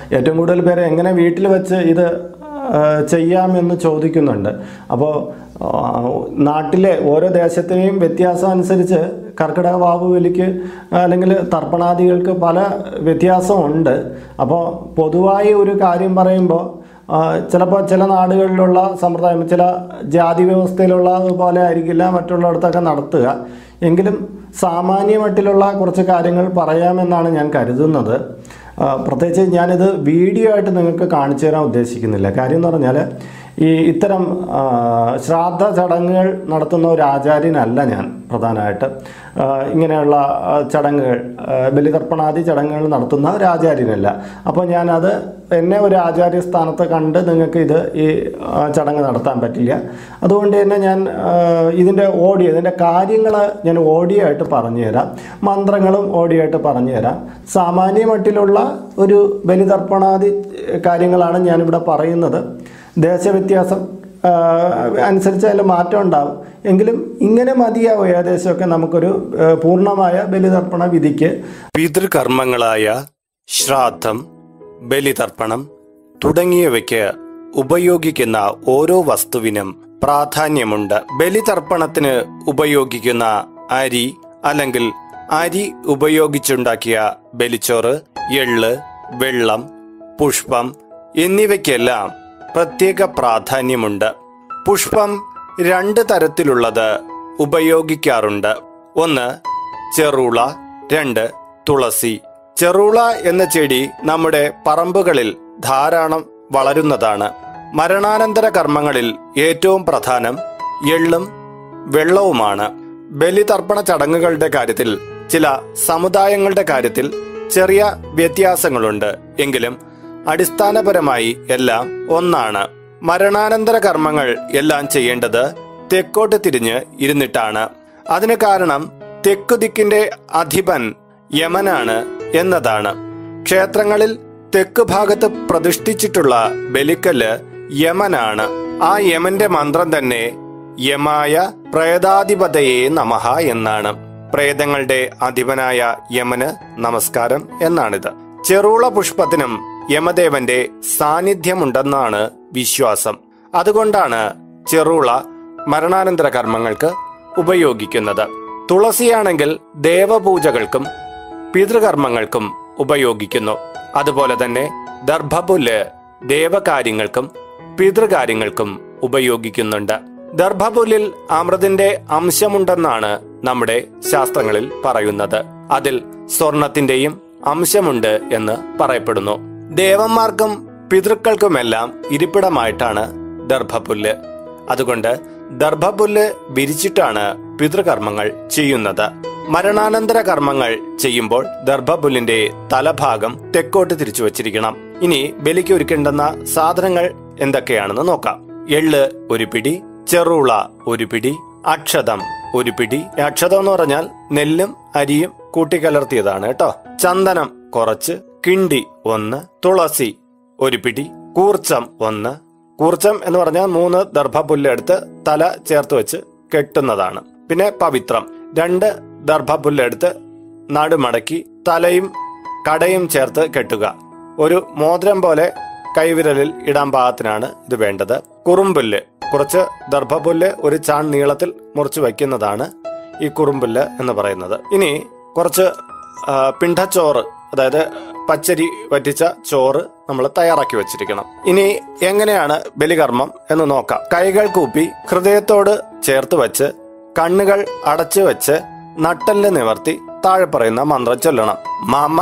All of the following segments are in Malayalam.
ഏറ്റവും കൂടുതൽ പേര് എങ്ങനെ വീട്ടിൽ വെച്ച് ഇത് ആ, ചെയ്യാമെന്ന് ചോദിക്കുന്നുണ്ട് അപ്പോൾ ആ, നാട്ടിലെ ഓരോ ദേശത്തെയും വ്യത്യാസം അനുസരിച്ച് കർക്കിടക വാവ് ബലിക്ക് അല്ലെങ്കിൽ തർപ്പണാദികൾക്ക് പല വ്യത്യാസമുണ്ട് അപ്പോൾ പൊതുവായി ഒരു കാര്യം പറയുമ്പോൾ ചിലപ്പോൾ ചില നാടുകളിലുള്ള സമ്പ്രദായം ചില ജാതി വ്യവസ്ഥയിലുള്ള പോലെ ആയിരിക്കില്ല മറ്റുള്ളിടത്തൊക്കെ നടത്തുക എങ്കിലും സാമാന്യ മട്ടിലുള്ള കുറച്ച് കാര്യങ്ങൾ പറയാമെന്നാണ് ഞാൻ കരുതുന്നത് ആ, പ്രത്യേകിച്ച് ഞാനിത് വീഡിയോ ആയിട്ട് നിങ്ങൾക്ക് കാണിച്ചു തരാൻ ഉദ്ദേശിക്കുന്നില്ല കാര്യം എന്ന് പറഞ്ഞാൽ ഈ ഇത്തരം ആ, ശ്രാദ്ധ ചടങ്ങുകൾ നടത്തുന്ന ഒരു ആചാര്യനല്ല ഞാൻ പ്രധാനമായിട്ട് ആ, ഇങ്ങനെയുള്ള ആ, ചടങ്ങുകൾ ആ, ബലിതർപ്പണാദി ചടങ്ങുകൾ നടത്തുന്ന ഒരു ആചാര്യനല്ല അപ്പോൾ ഞാനത് എന്നെ ഒരു ആചാര്യ സ്ഥാനത്ത് കണ്ട് നിങ്ങൾക്ക് ഇത് ഈ ആ, ചടങ്ങ് നടത്താൻ പറ്റില്ല അതുകൊണ്ട് തന്നെ ഞാൻ ആ, ഇതിൻ്റെ ഓഡിയോ ഇതിൻ്റെ കാര്യങ്ങൾ ഞാൻ ഓഡിയോ ആയിട്ട് പറഞ്ഞു തരാം മന്ത്രങ്ങളും ഓഡിയോ ആയിട്ട് പറഞ്ഞു തരാം സാമാന്യ മട്ടിലുള്ള ഒരു ബലിതർപ്പണാദി കാര്യങ്ങളാണ് ഞാനിവിടെ പറയുന്നത് ദേശവ്യത്യാസം ആ, അനുസരിച്ച് അതിൽ മാറ്റം ഉണ്ടാവും എങ്കിലും ഇങ്ങനെ മതിയാവും ഏകദേശമൊക്കെ നമുക്കൊരു ആ, പൂർണ്ണമായ ബലിതർപ്പണ വിധിക്ക് പിതൃകർമ്മങ്ങളായ ശ്രാദ്ധം ബലിതർപ്പണം തുടങ്ങിയവയ്ക്ക് ഉപയോഗിക്കുന്ന ഓരോ വസ്തുവിനും പ്രാധാന്യമുണ്ട് ബലിതർപ്പണത്തിന് ഉപയോഗിക്കുന്ന അരി അല്ലെങ്കിൽ അരി ഉപയോഗിച്ചുണ്ടാക്കിയ ബലിച്ചോറ് എള്ള് വെള്ളം പുഷ്പം എന്നിവയ്ക്കെല്ലാം പ്രത്യേക പ്രാധാന്യമുണ്ട് പുഷ്പം രണ്ട് തരത്തിലുള്ളത് ഉപയോഗിക്കാറുണ്ട് ഒന്ന് ചെറുള രണ്ട് തുളസി ചെറുള എന്ന ചെടി നമ്മുടെ പറമ്പുകളിൽ ധാരാളം വളരുന്നതാണ് മരണാനന്തര കർമ്മങ്ങളിൽ ഏറ്റവും പ്രധാനം എള്ളും വെള്ളവുമാണ് ബലിതർപ്പണ ചടങ്ങുകളുടെ കാര്യത്തിൽ ചില സമുദായങ്ങളുടെ കാര്യത്തിൽ ചെറിയ വ്യത്യാസങ്ങളുണ്ട് എങ്കിലും അടിസ്ഥാനപരമായി എല്ലാം ഒന്നാണ് മരണാനന്തര കർമ്മങ്ങൾ എല്ലാം ചെയ്യേണ്ടത് തെക്കോട്ട് തിരിഞ്ഞ് ഇരുന്നിട്ടാണ് അതിന് കാരണം തെക്കുദിക്കിന്റെ അധിപൻ യമനാണ് എന്നതാണ് ക്ഷേത്രങ്ങളിൽ തെക്ക് ഭാഗത്ത് പ്രതിഷ്ഠിച്ചിട്ടുള്ള ബലിക്കല്ല് യമനാണ് ആ യമന്റെ മന്ത്രം തന്നെ യമായ പ്രേതാധിപതയെ നമഃ എന്നാണ് പ്രേതങ്ങളുടെ അധിപനായ യമന് നമസ്കാരം എന്നാണിത് ചെറുള പുഷ്പത്തിനും യമദേവന്റെ സാന്നിധ്യമുണ്ടെന്നാണ് വിശ്വാസം അതുകൊണ്ടാണ് ചെറുള മരണാനന്തര കർമ്മങ്ങൾക്ക് ഉപയോഗിക്കുന്നത് തുളസിയാണെങ്കിൽ ദേവപൂജകൾക്കും പിതൃകർമ്മങ്ങൾക്കും ഉപയോഗിക്കുന്നു അതുപോലെ തന്നെ ദർഭപുല്ല് ദേവകാര്യങ്ങൾക്കും പിതൃകാര്യങ്ങൾക്കും ഉപയോഗിക്കുന്നുണ്ട് ദർഭപുല്ലിൽ അമൃതിന്റെ അംശമുണ്ടെന്നാണ് നമ്മുടെ ശാസ്ത്രങ്ങളിൽ പറയുന്നത് അതിൽ സ്വർണത്തിന്റെയും അംശമുണ്ട് എന്ന് പറയപ്പെടുന്നു ദേവന്മാർക്കും പിതൃക്കൾക്കുമെല്ലാം ഇരിപ്പിടമായിട്ടാണ് ദർഭപുല്ല് അതുകൊണ്ട് ദർഭപുല്ല് വിരിച്ചിട്ടാണ് പിതൃകർമ്മങ്ങൾ ചെയ്യുന്നത് മരണാനന്തര കർമ്മങ്ങൾ ചെയ്യുമ്പോൾ ദർഭപുല്ലിന്റെ തലഭാഗം തെക്കോട്ട് തിരിച്ചു വച്ചിരിക്കണം ഇനി ബലിക്ക് ഒരുക്കേണ്ടുന്ന സാധനങ്ങൾ എന്തൊക്കെയാണെന്ന് നോക്കാം എള്ള് ഒരു പിടി ചെറുള ഒരു പിടി അക്ഷതം ഒരു പിടി അക്ഷതം എന്ന് പറഞ്ഞാൽ നെല്ലും അരിയും കൂട്ടിക്കലർത്തിയതാണ് കേട്ടോ ചന്ദനം കുറച്ച് കിണ്ടി ഒന്ന് തുളസി ഒരു പിടി കൂർച്ചം ഒന്ന് കൂർച്ചം എന്ന് പറഞ്ഞാൽ മൂന്ന് ദർഭപുല്ല് എടുത്ത് തല ചേർത്ത് വെച്ച് കെട്ടുന്നതാണ് പിന്നെ പവിത്രം രണ്ട് ദർഭപുല്ല് എടുത്ത് നടുമടക്കി തലയും കടയും ചേർത്ത് കെട്ടുക ഒരു മോതിരം പോലെ കൈവിരലിൽ ഇടാൻ പാകത്തിനാണ് ഇത് വേണ്ടത് കുറുമ്പുല്ല് കുറച്ച് ദർഭപുല്ല് ഒരു ചാൺ നീളത്തിൽ മുറിച്ച് വയ്ക്കുന്നതാണ് ഈ കുറുമ്പുല്ല് എന്ന് പറയുന്നത് ഇനി കുറച്ച് ആ, പിണ്ടച്ചോറ് അതായത് പച്ചരി വറ്റിച്ച ചോറ് നമ്മൾ തയ്യാറാക്കി വെച്ചിരിക്കണം ഇനി എങ്ങനെയാണ് ബലികർമ്മം എന്ന് നോക്കാം കൈകൾ കൂപ്പി ഹൃദയത്തോട് ചേർത്ത് വെച്ച് കണ്ണുകൾ അടച്ചു വെച്ച് നട്ടല് നിവർത്തി താഴെ പറയുന്ന മന്ത്രം ചൊല്ലണം മമ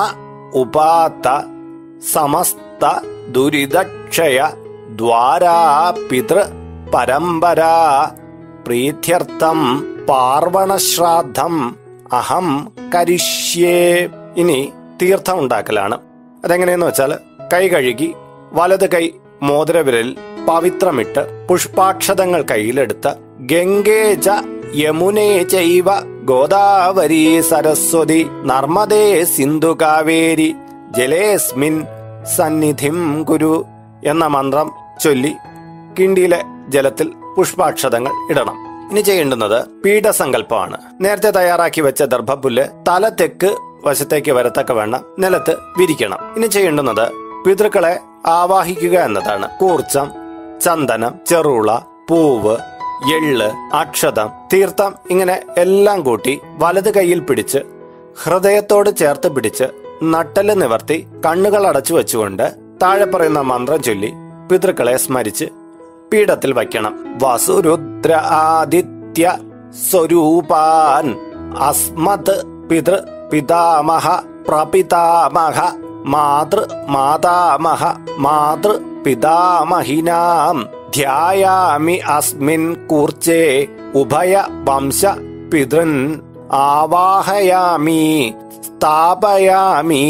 ഉപാത്ത സമസ്ത ദുരിതക്ഷയ ദ്വാരാ പിതൃ പരമ്പരാ പ്രീത്യർത്ഥം പാർവണശ്രാദ്ധം അഹം കരിഷ്യേ ഇനി തീർത്ഥം ഉണ്ടാക്കലാണ് അതെങ്ങനെയെന്ന് വെച്ചാൽ കൈ കഴുകി വലത് കൈ മോതിരവിരലിൽ പവിത്രമിട്ട് പുഷ്പാക്ഷതങ്ങൾ കയ്യിലെടുത്ത് ഗംഗേച യമുനേ ചൈവ ഗോദാവരി സരസ്വതി നർമ്മദേ സിന്ധു കാവേരി ജലേസ്മിൻ സന്നിധിം കുരു എന്ന മന്ത്രം ചൊല്ലി കിണ്ടിയിലെ ജലത്തിൽ പുഷ്പാക്ഷതങ്ങൾ ഇടണം ഇനി ചെയ്യേണ്ടുന്നത് പീഠസങ്കല്പമാണ് നേരത്തെ തയ്യാറാക്കി വെച്ച ദർഭപുല്ല് തല തെക്ക് വശത്തേക്ക് വരത്തക്ക വേണം നിലത്ത് വിരിക്കണം ഇനി ചെയ്യേണ്ടുന്നത് പിതൃക്കളെ ആവാഹിക്കുക എന്നതാണ് കൂർച്ചം ചന്ദനം ചെറുള പൂവ് എള്ള് അക്ഷതം തീർത്ഥം ഇങ്ങനെ എല്ലാം കൂട്ടി വലത് കൈയിൽ പിടിച്ച് ഹൃദയത്തോട് ചേർത്ത് പിടിച്ച് നട്ടല് നിവർത്തി കണ്ണുകൾ അടച്ചു വെച്ചുകൊണ്ട് താഴെ പറയുന്ന മന്ത്രം ചൊല്ലി പിതൃക്കളെ സ്മരിച്ച് പീഠത്തിൽ വയ്ക്കണം വസുരുദ്ര ആദിത്യ സ്വരൂപാൻ അസ്മത് പിതൃ പിതാമഹ പ്രപിതാമഹ മാതൃ മാതാമഹ മാതൃ പിതാമഹിനാം ധ്യായാമി അസ്മിൻ കൂർച്ചേ ഉഭയ വംശ പിതൃൻ ആവാഹയാമി സ്ഥാപയാമി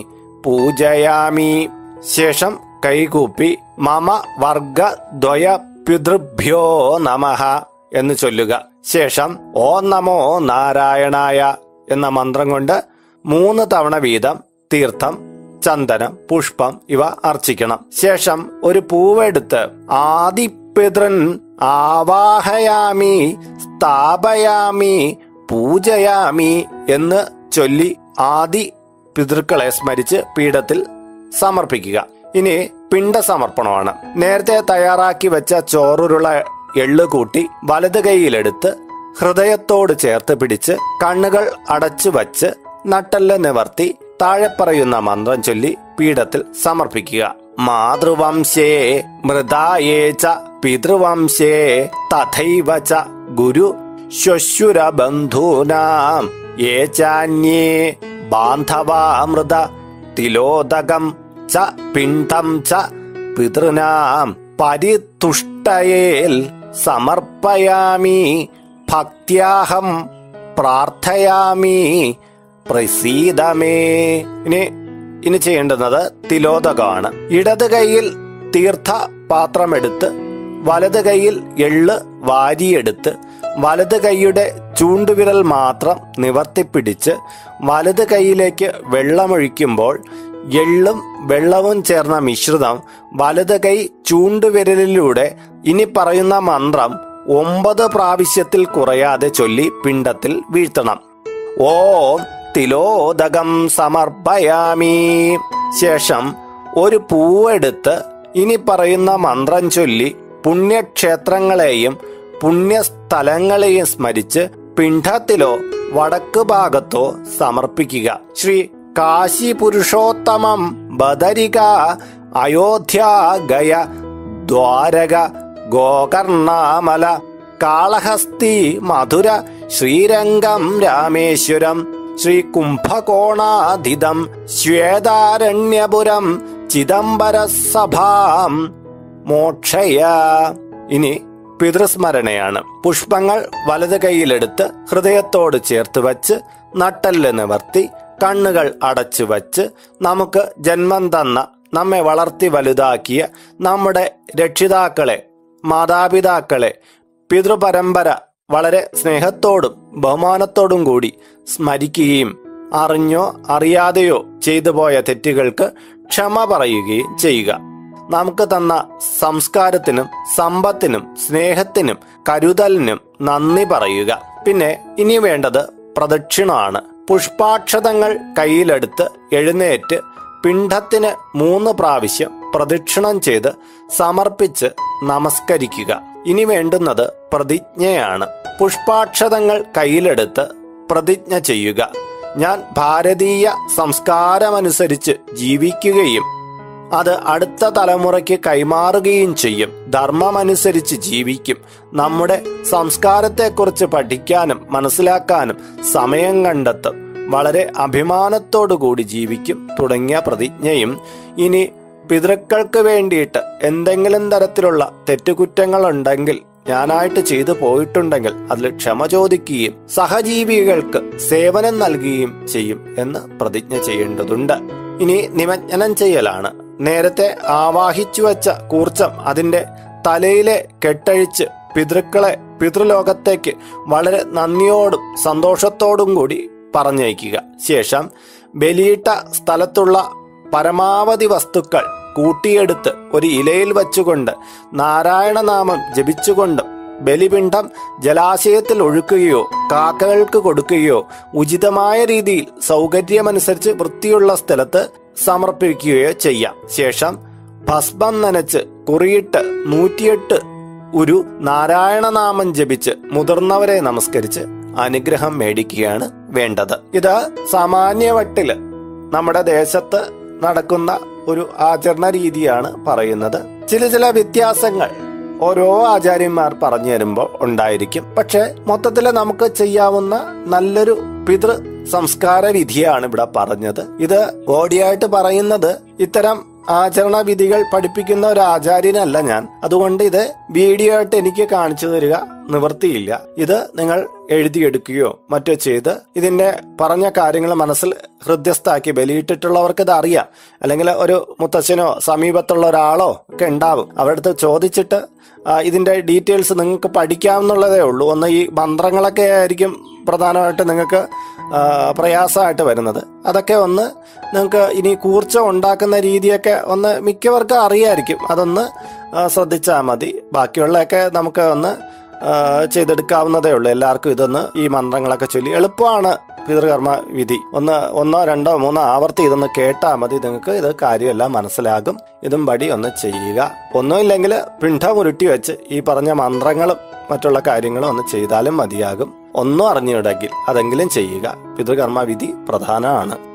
പൂജയാമി ശേഷം കൈകൂപ്പി മമ വർഗ ദ്വയ പിതൃഭ്യോ നമഃ എന്ന് ചൊല്ലുക ശേഷം ഓ നമോ നാരായണായ എന്ന മന്ത്രം കൊണ്ട് മൂന്ന് തവണ വീതം തീർത്ഥം ചന്ദനം പുഷ്പം ഇവ അർച്ചിക്കണം ശേഷം ഒരു പൂവെടുത്ത് ആദിപിതൃൻ ആവാഹയാമി സ്ഥാപയാമി പൂജയാമി എന്ന് ചൊല്ലി ആദി പിതൃക്കളെ സ്മരിച്ച് പീഠത്തിൽ സമർപ്പിക്കുക ഇനി പിണ്ട സമർപ്പണമാണ് നേരത്തെ തയ്യാറാക്കി വെച്ച ചോറുരുള എള്ള് കൂട്ടി വലത് കൈയിലെടുത്ത് ഹൃദയത്തോട് ചേർത്ത് പിടിച്ച് കണ്ണുകൾ അടച്ചു വച്ച് നട്ടെല്ല് നിവർത്തി താഴെ പറയുന്ന മന്ത്രം ചൊല്ലി പീഠത്തിൽ സമർപ്പിക്കുക മാതൃവംശേ മൃതായേ ച പിതൃവംശേ തഥൈവ ച ഗുരു ശ്വശുര ബന്ധൂനാം യേ ചാന്യേ ബാന്ധവാമൃത തിലോദകം ച പിണ്ഡം ച പിതൃനാം പരിതുഷ്ടയേൽ സമർപ്പയാമി ഭക്ത്യാഹം പ്രാർത്ഥയാമി പ്രസീതമേ ഇനി ഇനി ചെയ്യേണ്ടുന്നത് തിലോദകമാണ് ഇടത് കൈയിൽ തീർത്ഥ പാത്രമെടുത്ത് വലത് കൈയിൽ എള്ള് വാരിയെടുത്ത് വലത് കൈയുടെ ചൂണ്ടുവിരൽ മാത്രം നിവർത്തിപ്പിടിച്ച് വലത് കൈയിലേക്ക് വെള്ളമൊഴിക്കുമ്പോൾ എള്ളും വെള്ളവും ചേർന്ന മിശ്രിതം വലത് കൈ ചൂണ്ടുവിരലിലൂടെ ഇനി പറയുന്ന മന്ത്രം ഒമ്പത് പ്രാവശ്യത്തിൽ കുറയാതെ ചൊല്ലി പിണ്ടത്തിൽ വീഴ്ത്തണം ഓം തിലോദകം സമർപ്പയാമി ശേഷം ഒരു പൂവെടുത്ത് ഇനി പറയുന്ന മന്ത്രം ചൊല്ലി പുണ്യക്ഷേത്രങ്ങളെയും പുണ്യസ്ഥലങ്ങളെയും സ്മരിച്ച് പിണ്ഡത്തിലോ വടക്ക് ഭാഗത്തോ സമർപ്പിക്കുക ശ്രീ കാശി പുരുഷോത്തമം ബദരിക അയോധ്യ ഗയ ദ്വാരക ഗോകർണാമല കാളഹസ്തി മധുര ശ്രീരംഗം രാമേശ്വരം ശ്രീ കുംഭകോണാധിതം ശ്വേതാരണ്യപുരം ചിദംബര സഭാം മോക്ഷയ ഇനി പിതൃസ്മരണയാണ് പുഷ്പങ്ങൾ വലത് കൈയിലെടുത്ത് ഹൃദയത്തോട് ചേർത്ത് വച്ച് നട്ടല് നിവർത്തി കണ്ണുകൾ അടച്ചു വച്ച് നമുക്ക് ജന്മം തന്ന നമ്മെ വളർത്തി വലുതാക്കിയ നമ്മുടെ രക്ഷിതാക്കളെ മാതാപിതാക്കളെ പിതൃപരമ്പര വളരെ സ്നേഹത്തോടും ബഹുമാനത്തോടും കൂടി സ്മരിക്കുകയും അറിഞ്ഞോ അറിയാതെയോ ചെയ്തു പോയ തെറ്റുകൾക്ക് ക്ഷമ പറയുകയും ചെയ്യുക നമുക്ക് തന്ന സംസ്കാരത്തിനും സമ്പത്തിനും സ്നേഹത്തിനും കരുതലിനും നന്ദി പറയുക പിന്നെ ഇനി വേണ്ടത് പ്രദക്ഷിണമാണ് പുഷ്പാക്ഷതങ്ങൾ കയ്യിലെടുത്ത് എഴുന്നേറ്റ് പിണ്ഡത്തിന് മൂന്ന് പ്രാവശ്യം പ്രദക്ഷിണം ചെയ്ത് സമർപ്പിച്ച് നമസ്കരിക്കുക ഇനി വേണ്ടുന്നത് പ്രതിജ്ഞയാണ് പുഷ്പാക്ഷതങ്ങൾ കയ്യിലെടുത്ത് പ്രതിജ്ഞ ചെയ്യുക ഞാൻ ഭാരതീയ സംസ്കാരമനുസരിച്ച് ജീവിക്കുകയും അത് അടുത്ത തലമുറയ്ക്ക് കൈമാറുകയും ചെയ്യും ധർമ്മമനുസരിച്ച് ജീവിക്കും നമ്മുടെ സംസ്കാരത്തെക്കുറിച്ച് പഠിക്കാനും മനസ്സിലാക്കാനും സമയം കണ്ടെത്തും വളരെ അഭിമാനത്തോടു കൂടി ജീവിക്കും തുടങ്ങിയ പ്രതിജ്ഞയും ഇനി പിതൃക്കൾക്ക് വേണ്ടിയിട്ട് എന്തെങ്കിലും തരത്തിലുള്ള തെറ്റുകുറ്റങ്ങളുണ്ടെങ്കിൽ ഞാനായിട്ട് ചെയ്തു പോയിട്ടുണ്ടെങ്കിൽ അതിൽ ക്ഷമ ചോദിക്കുകയും സഹജീവികൾക്ക് സേവനം നൽകുകയും ചെയ്യും എന്ന് പ്രതിജ്ഞ ചെയ്യേണ്ടതുണ്ട് ഇനി നിമജ്ജനം ചെയ്യലാണ് നേരത്തെ ആവാഹിച്ചു വച്ച കൂർച്ചം അതിന്റെ തലയിലെ കെട്ടഴിച്ച് പിതൃക്കളെ പിതൃലോകത്തേക്ക് വളരെ നന്ദിയോടും സന്തോഷത്തോടും കൂടി പറഞ്ഞയക്കുക ശേഷം ബലിയിട്ട സ്ഥലത്തുള്ള പരമാവധി വസ്തുക്കൾ കൂട്ടിയെടുത്ത് ഒരു ഇലയിൽ വച്ചുകൊണ്ട് നാരായണനാമം ജപിച്ചുകൊണ്ടും ബലിപിണ്ഡം ജലാശയത്തിൽ ഒഴുക്കുകയോ കാക്കകൾക്ക് കൊടുക്കുകയോ ഉചിതമായ രീതിയിൽ സൗകര്യമനുസരിച്ച് വൃത്തിയുള്ള സ്ഥലത്ത് സമർപ്പിക്കുകയോ ചെയ്യാം ശേഷം ഭസ്മം നനച്ച് കുറിയിട്ട് നൂറ്റിയെട്ട് ഒരു നാരായണനാമം ജപിച്ച് മുതിർന്നവരെ നമസ്കരിച്ച് അനുഗ്രഹം മേടിക്കുകയാണ് വേണ്ടത് ഇത് സാമാന്യവട്ടില് നമ്മുടെ ദേശത്ത് നടക്കുന്ന ഒരു ആചരണ രീതിയാണ് പറയുന്നത് ചില ചില വ്യത്യാസങ്ങൾ ഓരോ ആചാര്യന്മാർ പറഞ്ഞു തരുമ്പോൾ ഉണ്ടായിരിക്കും പക്ഷെ മൊത്തത്തിൽ നമുക്ക് ചെയ്യാവുന്ന നല്ലൊരു പിതൃ സംസ്കാര വിധിയാണ് ഇവിടെ പറഞ്ഞത് ഇത് ബോഡിയായിട്ട് പറയുന്നത് ഇത്തരം ആചരണ വിധികൾ പഠിപ്പിക്കുന്ന ഒരു ആചാര്യനല്ല ഞാൻ അതുകൊണ്ട് ഇത് വീഡിയോ ആയിട്ട് എനിക്ക് കാണിച്ചു തരിക നിവൃത്തിയില്ല ഇത് നിങ്ങൾ എഴുതിയെടുക്കുകയോ മറ്റോ ചെയ്ത് ഇതിന്റെ പറഞ്ഞ കാര്യങ്ങൾ മനസ്സിൽ ഹൃദ്യസ്ഥാക്കി ബലിയിട്ടിട്ടുള്ളവർക്ക് ഇത് അറിയാം അല്ലെങ്കിൽ ഒരു മുത്തച്ഛനോ സമീപത്തുള്ള ഒരാളോ ഒക്കെ ഉണ്ടാവും അവരുടെ അടുത്ത് ചോദിച്ചിട്ട് ആ, ഇതിന്റെ ഡീറ്റെയിൽസ് നിങ്ങൾക്ക് പഠിക്കാവുന്നുള്ളതേ ഉള്ളൂ ഒന്ന് ഈ മന്ത്രങ്ങളൊക്കെ ആയിരിക്കും പ്രധാനമായിട്ട് നിങ്ങൾക്ക് ആ, പ്രയാസമായിട്ട് വരുന്നത് അതൊക്കെ ഒന്ന് നിങ്ങൾക്ക് ഇനി കൂർച്ച ഉണ്ടാക്കുന്ന രീതിയൊക്കെ ഒന്ന് മിക്കവർക്കും അറിയായിരിക്കും അതൊന്ന് ശ്രദ്ധിച്ചാൽ മതി ബാക്കിയുള്ളതൊക്കെ നമുക്ക് ഒന്ന് ആ, ചെയ്തെടുക്കാവുന്നതേ ഉള്ളൂ എല്ലാവർക്കും ഇതൊന്ന് ഈ മന്ത്രങ്ങളൊക്കെ ചൊല്ലി എളുപ്പമാണ് പിതൃകർമ്മ വിധി ഒന്ന് ഒന്നോ രണ്ടോ മൂന്നോ ആവർത്തി ഇതൊന്ന് കേട്ടാൽ മതി നിങ്ങൾക്ക് ഇത് കാര്യമെല്ലാം മനസ്സിലാകും ഇതും പടി ഒന്ന് ചെയ്യുക ഒന്നുമില്ലെങ്കിൽ പിണ്ഡം ഉരുട്ടി വെച്ച് ഈ പറഞ്ഞ മന്ത്രങ്ങളും മറ്റുള്ള കാര്യങ്ങളും ഒന്ന് ചെയ്താലും മതിയാകും ഒന്നും അറിഞ്ഞിടങ്കിൽ അതെങ്കിലും ചെയ്യുക പിതൃകർമ്മ വിധി പ്രധാനമാണ്